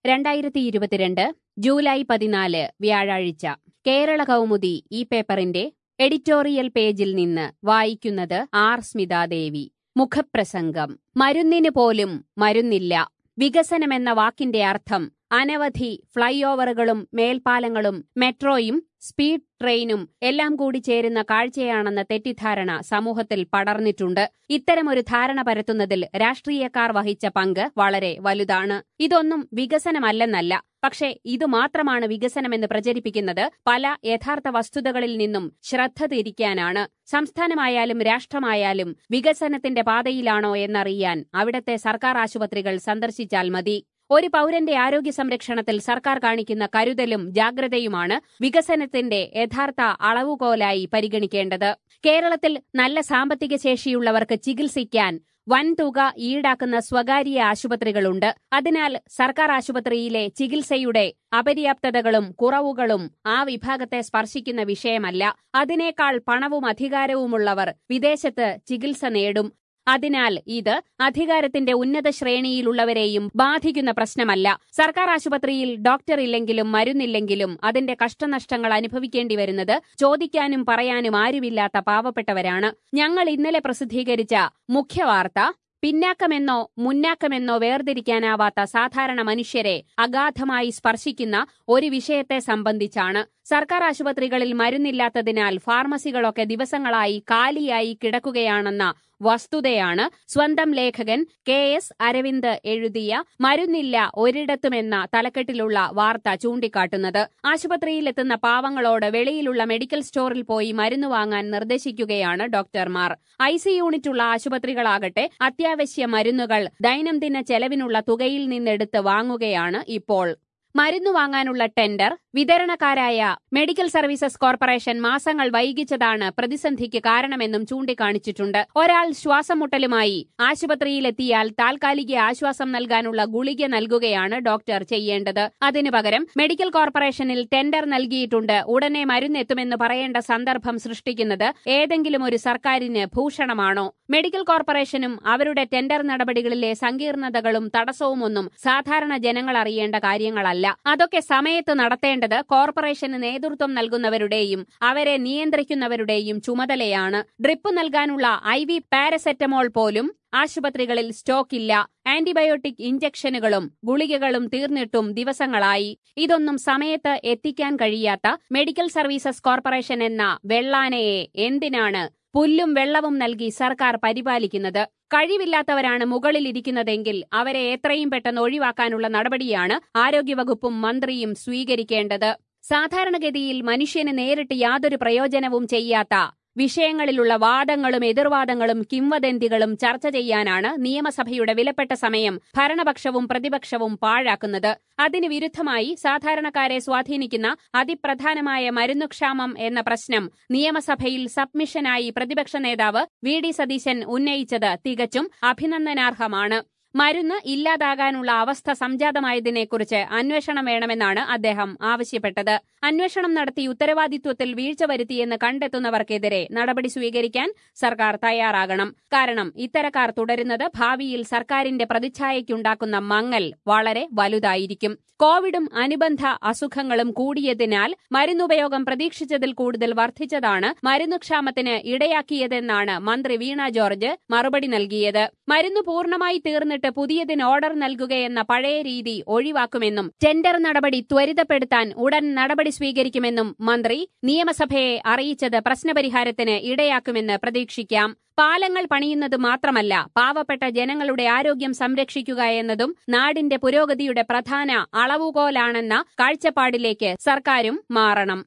രണ്ടായിരത്തി ഇരുപത്തിരണ്ട് ജൂലൈ പതിനാല് വ്യാഴാഴ്ച കേരള കൗമുദി ഈ പേപ്പറിന്റെ എഡിറ്റോറിയൽ പേജിൽ നിന്ന് വായിക്കുന്നത് ആർ സ്മിതാദേവി മുഖപ്രസംഗം മരുന്നിന് പോലും മരുന്നില്ല വികസനമെന്ന വാക്കിന്റെ അർത്ഥം അനവധി ഫ്ലൈ ഓവറുകളും മേൽപ്പാലങ്ങളും മെട്രോയും സ്പീഡ് ട്രെയിനും എല്ലാം കൂടി ചേരുന്ന കാഴ്ചയാണെന്ന തെറ്റിദ്ധാരണ സമൂഹത്തിൽ പടർന്നിട്ടുണ്ട് ഇത്തരമൊരു ധാരണ പരത്തുന്നതിൽ രാഷ്ട്രീയക്കാർ വഹിച്ച പങ്ക് വളരെ വലുതാണ് ഇതൊന്നും വികസനമല്ലെന്നല്ല പക്ഷേ ഇത് മാത്രമാണ് വികസനമെന്ന് പ്രചരിപ്പിക്കുന്നത് പല യഥാർത്ഥ വസ്തുതകളിൽ നിന്നും ശ്രദ്ധ തിരിക്കാനാണ് സംസ്ഥാനമായാലും രാഷ്ട്രമായാലും വികസനത്തിന്റെ പാതയിലാണോ എന്നറിയാൻ അവിടത്തെ സർക്കാർ ആശുപത്രികൾ സന്ദർശിച്ചാൽ മതി ഒരു പൗരന്റെ ആരോഗ്യ സംരക്ഷണത്തിൽ സർക്കാർ കാണിക്കുന്ന കരുതലും ജാഗ്രതയുമാണ് വികസനത്തിന്റെ യഥാർത്ഥ അളവുകോലായി പരിഗണിക്കേണ്ടത് കേരളത്തിൽ നല്ല സാമ്പത്തിക ശേഷിയുള്ളവർക്ക് ചികിത്സിക്കാൻ വൻതുക ഈടാക്കുന്ന സ്വകാര്യ ആശുപത്രികളുണ്ട് അതിനാൽ സർക്കാർ ആശുപത്രിയിലെ ചികിത്സയുടെ അപര്യാപ്തതകളും കുറവുകളും ആ വിഭാഗത്തെ സ്പർശിക്കുന്ന വിഷയമല്ല അതിനേക്കാൾ പണവും അധികാരവുമുള്ളവർ വിദേശത്ത് ചികിത്സ നേടും അതിനാൽ ഇത് അധികാരത്തിന്റെ ഉന്നത ശ്രേണിയിലുള്ളവരെയും ബാധിക്കുന്ന പ്രശ്നമല്ല സർക്കാർ ആശുപത്രിയിൽ ഡോക്ടർ ഇല്ലെങ്കിലും മരുന്നില്ലെങ്കിലും അതിന്റെ കഷ്ടനഷ്ടങ്ങൾ അനുഭവിക്കേണ്ടി വരുന്നത് ചോദിക്കാനും പറയാനും ആരുമില്ലാത്ത പാവപ്പെട്ടവരാണ് ഞങ്ങൾ ഇന്നലെ പ്രസിദ്ധീകരിച്ച മുഖ്യവാർത്ത പിന്നാക്കമെന്നോ മുന്നാക്കമെന്നോ വേർതിരിക്കാനാവാത്ത സാധാരണ മനുഷ്യരെ അഗാധമായി സ്പർശിക്കുന്ന ഒരു വിഷയത്തെ സംബന്ധിച്ചാണ് സർക്കാർ ആശുപത്രികളിൽ മരുന്നില്ലാത്തതിനാൽ ഫാർമസികളൊക്കെ ദിവസങ്ങളായി കാലിയായി കിടക്കുകയാണെന്ന വസ്തുതയാണ് സ്വന്തം ലേഖകൻ കെ എസ് അരവിന്ദ് എഴുതിയ മരുന്നില്ല ഒരിടത്തുമെന്ന തലക്കെട്ടിലുള്ള വാർത്ത ചൂണ്ടിക്കാട്ടുന്നത് ആശുപത്രിയിലെത്തുന്ന പാവങ്ങളോട് വെളിയിലുള്ള മെഡിക്കൽ സ്റ്റോറിൽ പോയി മരുന്ന് വാങ്ങാൻ നിർദ്ദേശിക്കുകയാണ് ഡോക്ടർമാർ ഐ സി യൂണിറ്റുള്ള ആശുപത്രികളാകട്ടെ അത്യാവശ്യ മരുന്നുകൾ ദൈനംദിന ചെലവിനുള്ള തുകയിൽ നിന്നെടുത്ത് വാങ്ങുകയാണ് ഇപ്പോൾ മരുന്നു വാങ്ങാനുള്ള ടെൻഡർ വിതരണക്കാരായ മെഡിക്കൽ സർവീസസ് കോർപ്പറേഷൻ മാസങ്ങൾ വൈകിച്ചതാണ് പ്രതിസന്ധിക്ക് കാരണമെന്നും ചൂണ്ടിക്കാണിച്ചിട്ടുണ്ട് ഒരാൾ ശ്വാസമുട്ടലുമായി ആശുപത്രിയിലെത്തിയാൽ താൽക്കാലിക ആശ്വാസം നൽകാനുള്ള ഗുളിക നൽകുകയാണ് ഡോക്ടർ ചെയ്യേണ്ടത് അതിനു പകരം മെഡിക്കൽ കോർപ്പറേഷനിൽ ടെൻഡർ നൽകിയിട്ടുണ്ട് ഉടനെ മരുന്നെത്തുമെന്ന് പറയേണ്ട സന്ദർഭം സൃഷ്ടിക്കുന്നത് ഏതെങ്കിലും ഒരു സർക്കാരിന് ഭൂഷണമാണോ മെഡിക്കൽ കോർപ്പറേഷനും അവരുടെ ടെൻഡർ നടപടികളിലെ സങ്കീർണതകളും തടസ്സവുമൊന്നും സാധാരണ ജനങ്ങൾ അറിയേണ്ട കാര്യങ്ങളല്ല അതൊക്കെ സമയത്ത് നടത്തേണ്ടത് കോർപ്പറേഷന് നേതൃത്വം നൽകുന്നവരുടെയും അവരെ നിയന്ത്രിക്കുന്നവരുടെയും ചുമതലയാണ് ഡ്രിപ്പ് നൽകാനുള്ള ഐ വി പാരസെറ്റമോൾ പോലും ആശുപത്രികളിൽ സ്റ്റോക്കില്ല ആന്റിബയോട്ടിക് ഇഞ്ചക്ഷനുകളും ഗുളികകളും തീർന്നിട്ടും ദിവസങ്ങളായി ഇതൊന്നും സമയത്ത് എത്തിക്കാൻ കഴിയാത്ത മെഡിക്കൽ സർവീസസ് കോർപ്പറേഷൻ എന്ന വെള്ളാനയെ എന്തിനാണ് പുല്ലും വെള്ളവും നൽകി സർക്കാർ പരിപാലിക്കുന്നത് കഴിവില്ലാത്തവരാണ് മുകളിലിരിക്കുന്നതെങ്കിൽ അവരെ എത്രയും പെട്ടെന്ന് ഒഴിവാക്കാനുള്ള നടപടിയാണ് ആരോഗ്യവകുപ്പും മന്ത്രിയും സ്വീകരിക്കേണ്ടത് സാധാരണഗതിയിൽ മനുഷ്യന് നേരിട്ട് യാതൊരു പ്രയോജനവും ചെയ്യാത്ത വിഷയങ്ങളിലുള്ള വാദങ്ങളും എതിർവാദങ്ങളും കിംവദന്തികളും ചർച്ച ചെയ്യാനാണ് നിയമസഭയുടെ വിലപ്പെട്ട സമയം ഭരണപക്ഷവും പ്രതിപക്ഷവും പാഴാക്കുന്നത് അതിന് വിരുദ്ധമായി സാധാരണക്കാരെ സ്വാധീനിക്കുന്ന അതിപ്രധാനമായ മരുന്നുക്ഷാമം എന്ന പ്രശ്നം നിയമസഭയിൽ സബ്മിഷനായി പ്രതിപക്ഷ നേതാവ് വി ഡി സതീശൻ ഉന്നയിച്ചത് തികച്ചും അഭിനന്ദനാർഹമാണ് മരുന്ന് ഇല്ലാതാകാനുള്ള അവസ്ഥ സംജാതമായതിനെക്കുറിച്ച് അന്വേഷണം വേണമെന്നാണ് അദ്ദേഹം ആവശ്യപ്പെട്ടത് അന്വേഷണം നടത്തി ഉത്തരവാദിത്വത്തിൽ വീഴ്ച വരുത്തിയെന്ന് കണ്ടെത്തുന്നവർക്കെതിരെ നടപടി സ്വീകരിക്കാൻ സർക്കാർ തയ്യാറാകണം കാരണം ഇത്തരക്കാർ തുടരുന്നത് ഭാവിയിൽ സർക്കാരിന്റെ പ്രതിച്ഛായയ്ക്കുണ്ടാക്കുന്ന മങ്ങൽ വളരെ വലുതായിരിക്കും കോവിഡും അനുബന്ധ അസുഖങ്ങളും കൂടിയതിനാൽ മരുന്നുപയോഗം പ്രതീക്ഷിച്ചതിൽ കൂടുതൽ വർദ്ധിച്ചതാണ് മരുന്നുക്ഷാമത്തിന് ഇടയാക്കിയതെന്നാണ് മന്ത്രി വീണ ജോർജ് മറുപടി നൽകിയത് മരുന്ന് പൂർണ്ണമായി തീർന്നിട്ട് പുതിയതിന് ഓർഡർ നൽകുകയെന്ന പഴയ രീതി ഒഴിവാക്കുമെന്നും ടെൻഡർ നടപടി ത്വരിതപ്പെടുത്താൻ ഉടൻ നടപടി സ്വീകരിക്കുമെന്നും മന്ത്രി നിയമസഭയെ അറിയിച്ചത് പ്രശ്നപരിഹാരത്തിന് ഇടയാക്കുമെന്ന് പ്രതീക്ഷിക്കാം പാലങ്ങൾ പണിയുന്നത് മാത്രമല്ല പാവപ്പെട്ട ജനങ്ങളുടെ ആരോഗ്യം സംരക്ഷിക്കുക എന്നതും നാടിന്റെ പുരോഗതിയുടെ പ്രധാന അളവുകോലാണെന്ന കാഴ്ചപ്പാടിലേക്ക് സർക്കാരും മാറണം